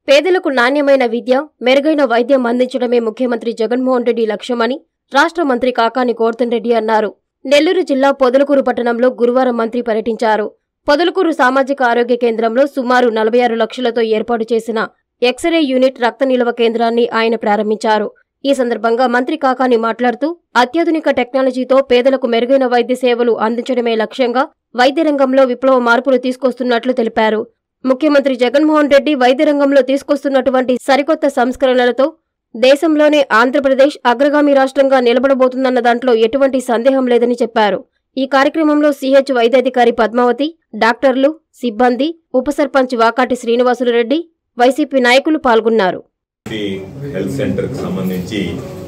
పేదలకు నాణ్యమైన విద్య మెరుగైన వైద్యం అందించడమే ముఖ్యమంత్రి జగన్మోహన్ రెడ్డి లక్ష్యమని రాష్ట్ర మంత్రి కాకాని గోర్ధన్ రెడ్డి అన్నారు నెల్లూరు జిల్లా పొదలకూరు పట్టణంలో గురువారం మంత్రి పర్యటించారు పొదలకూరు సామాజిక ఆరోగ్య కేంద్రంలో సుమారు నలభై ఆరు లక్షలతో ఏర్పాటు చేసిన ఎక్స్రే యూనిట్ రక్త నిల్వ కేంద్రాన్ని ఆయన ప్రారంభించారు ఈ సందర్భంగా మంత్రి కాకాని మాట్లాడుతూ అత్యాధునిక టెక్నాలజీతో పేదలకు మెరుగైన వైద్య సేవలు అందించడమే లక్ష్యంగా వైద్య రంగంలో విప్లవ మార్పులు తీసుకొస్తున్నట్లు తెలిపారు ముఖ్యమంత్రి జగన్మోహన్ రెడ్డి వైద్య రంగంలో తీసుకొస్తున్నటువంటి సరికొత్త సంస్కరణలతో దేశంలోనే ఆంధ్రప్రదేశ్ అగ్రగామి రాష్ట్రంగా నిలబడబోతుందన్న దాంట్లో ఎటువంటి సందేహం లేదని చెప్పారు ఈ కార్యక్రమంలో సిహెచ్ వైద్యాధికారి పద్మావతి డాక్టర్లు సిబ్బంది ఉప సర్పంచ్ వాకాటి శ్రీనివాసులు రెడ్డి వైసీపీ నాయకులు పాల్గొన్నారు ఈ హెల్త్ సెంటర్కి సంబంధించి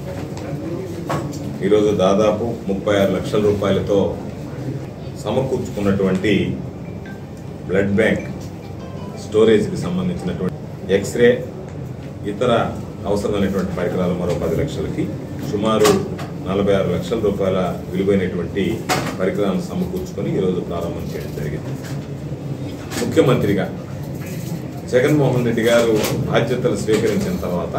ఈరోజు దాదాపు ముప్పై ఆరు లక్షల రూపాయలతో సమకూర్చుకున్నటువంటి బ్లడ్ బ్యాంక్ స్టోరేజ్కి సంబంధించినటువంటి ఎక్స్రే ఇతర అవసరమైనటువంటి పరికరాలు మరో పది లక్షలకి సుమారు నలభై ఆరు లక్షల రూపాయల విలువైనటువంటి పరికరాలను సమకూర్చుకొని ఈరోజు ప్రారంభం చేయడం జరిగింది ముఖ్యమంత్రిగా జగన్మోహన్ రెడ్డి గారు బాధ్యతలు స్వీకరించిన తర్వాత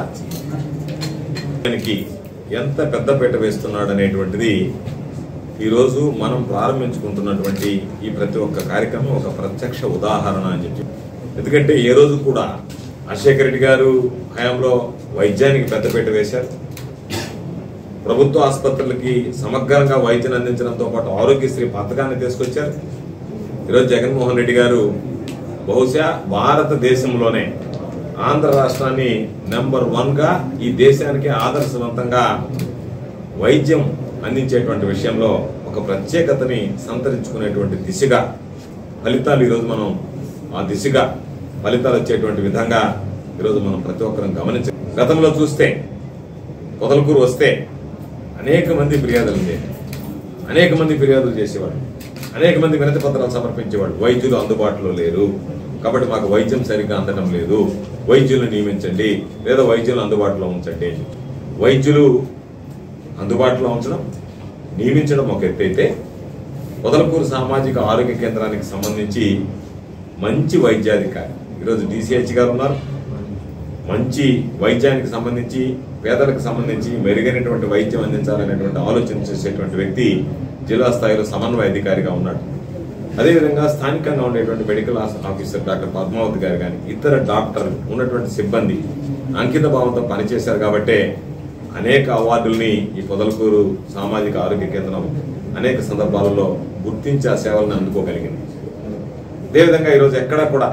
దానికి ఎంత పెద్దపీట వేస్తున్నాడు అనేటువంటిది ఈరోజు మనం ప్రారంభించుకుంటున్నటువంటి ఈ ప్రతి ఒక్క కార్యక్రమం ఒక ప్రత్యక్ష ఉదాహరణ అని చెప్పి ఎందుకంటే ఏ రోజు కూడా రాజశేఖర రెడ్డి గారు హయాంలో వైద్యానికి పెద్దపీట వేశారు ప్రభుత్వ ఆసుపత్రులకి సమగ్రంగా వైద్యం అందించడంతో పాటు ఆరోగ్యశ్రీ పథకాన్ని తీసుకొచ్చారు ఈరోజు జగన్మోహన్ రెడ్డి గారు బహుశా భారతదేశంలోనే ఆంధ్ర రాష్ట్రాన్ని నెంబర్ వన్ గా ఈ దేశానికి ఆదర్శవంతంగా వైద్యం అందించేటువంటి విషయంలో ఒక ప్రత్యేకతని సంతరించుకునేటువంటి దిశగా ఫలితాలు ఈరోజు మనం ఆ దిశగా ఫలితాలు వచ్చేటువంటి విధంగా ఈరోజు మనం ప్రతి ఒక్కరం గమనించ గతంలో చూస్తే పొదలకూరు వస్తే అనేక మంది ఫిర్యాదులు ఉండేవి అనేక మంది ఫిర్యాదులు చేసేవాళ్ళు అనేక మంది వినతి పత్రాలు సమర్పించేవాళ్ళు వైద్యులు అందుబాటులో లేరు కాబట్టి మాకు వైద్యం సరిగ్గా అందడం లేదు వైద్యులను నియమించండి లేదా వైద్యులు అందుబాటులో ఉంచండి వైద్యులు అందుబాటులో ఉంచడం నియమించడం ఒక ఎత్తు అయితే పొదలకూరు సామాజిక ఆరోగ్య కేంద్రానికి సంబంధించి మంచి వైద్యాధికారి ఈరోజు డిసిహెచ్ గారు ఉన్నారు మంచి వైద్యానికి సంబంధించి పేదలకు సంబంధించి మెరుగైనటువంటి వైద్యం అందించాలనేటువంటి ఆలోచన చేసేటువంటి వ్యక్తి జిల్లా స్థాయిలో సమన్వయ అధికారిగా ఉన్నాడు అదేవిధంగా స్థానికంగా ఉండేటువంటి మెడికల్ ఆఫ్- ఆఫీసర్ డాక్టర్ పద్మావతి గారు కానీ ఇతర డాక్టర్లు ఉన్నటువంటి సిబ్బంది అంకిత భావంతో పనిచేశారు కాబట్టే అనేక అవార్డుల్ని ఈ పొదలకూరు సామాజిక ఆరోగ్య కేంద్రం అనేక సందర్భాలలో గుర్తించి ఆ సేవలను అందుకోగలిగింది అదేవిధంగా ఈరోజు ఎక్కడా కూడా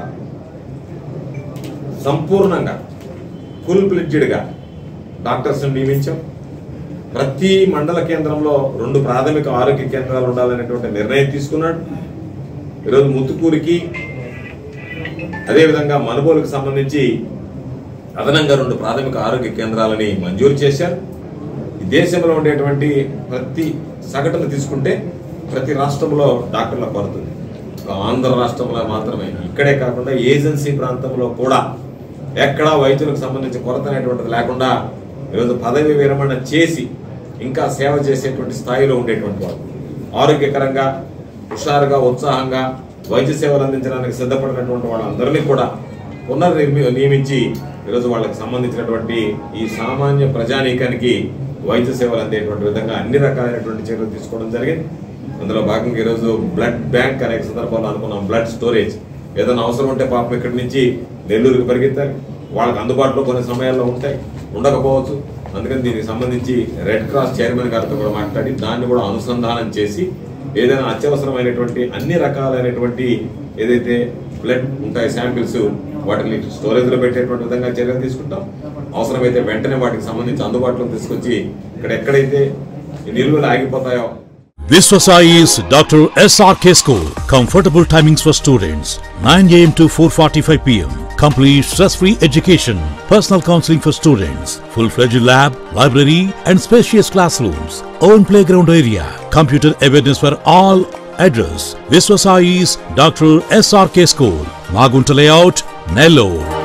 సంపూర్ణంగా ఫుల్ గా డాక్టర్స్ నియమించాం ప్రతి మండల కేంద్రంలో రెండు ప్రాథమిక ఆరోగ్య కేంద్రాలు ఉండాలనేటువంటి నిర్ణయం తీసుకున్నాడు ఈరోజు ముత్తుకూరికి అదేవిధంగా మనుగోలుకు సంబంధించి అదనంగా రెండు ప్రాథమిక ఆరోగ్య కేంద్రాలని మంజూరు చేశారు ఈ దేశంలో ఉండేటువంటి ప్రతి సగటును తీసుకుంటే ప్రతి రాష్ట్రంలో డాక్టర్ల కొరత ఉంది ఒక ఆంధ్ర రాష్ట్రంలో మాత్రమే ఇక్కడే కాకుండా ఏజెన్సీ ప్రాంతంలో కూడా ఎక్కడా వైద్యులకు సంబంధించి కొరత అనేటువంటిది లేకుండా ఈరోజు పదవి విరమణ చేసి ఇంకా సేవ చేసేటువంటి స్థాయిలో ఉండేటువంటి వాడు ఆరోగ్యకరంగా హుషారుగా ఉత్సాహంగా వైద్య సేవలు అందించడానికి సిద్ధపడినటువంటి వాళ్ళందరినీ కూడా పునర్నిర్మి నియమించి ఈరోజు వాళ్ళకి సంబంధించినటువంటి ఈ సామాన్య ప్రజానీకానికి వైద్య సేవలు అందేటువంటి విధంగా అన్ని రకాలైనటువంటి చర్యలు తీసుకోవడం జరిగింది అందులో భాగంగా ఈరోజు బ్లడ్ బ్యాంక్ అనేక సందర్భాల్లో అనుకున్నాం బ్లడ్ స్టోరేజ్ ఏదైనా అవసరం ఉంటే పాపం ఇక్కడి నుంచి నెల్లూరుకి పరిగెత్తాలి వాళ్ళకి అందుబాటులో కొన్ని సమయాల్లో ఉంటాయి ఉండకపోవచ్చు అందుకని దీనికి సంబంధించి రెడ్ క్రాస్ చైర్మన్ గారితో కూడా మాట్లాడి దాన్ని కూడా అనుసంధానం చేసి ఏదైనా అత్యవసరమైనటువంటి అన్ని రకాలైనటువంటి ఏదైతే బ్లడ్ ఉంటాయి శాంపిల్స్ వాటిని స్టోరేజ్ లో పెట్టేటువంటి విధంగా చర్యలు తీసుకుంటాం అవసరమైతే వెంటనే వాటికి సంబంధించి అందుబాటులోకి తీసుకొచ్చి ఇక్కడ ఎక్కడైతే ఈ నిల్వలు ఆగిపోతాయో Viswasai's Dr. SRK School. Comfortable timings for students 9 am to 4:45 pm. Complete stress-free education. Personal counseling for students. Full-fledged lab, library, and spacious classrooms. Own playground area. Computer awareness for all. Address: Viswasai's Dr. SRK School. Magunta Layout, Nellore.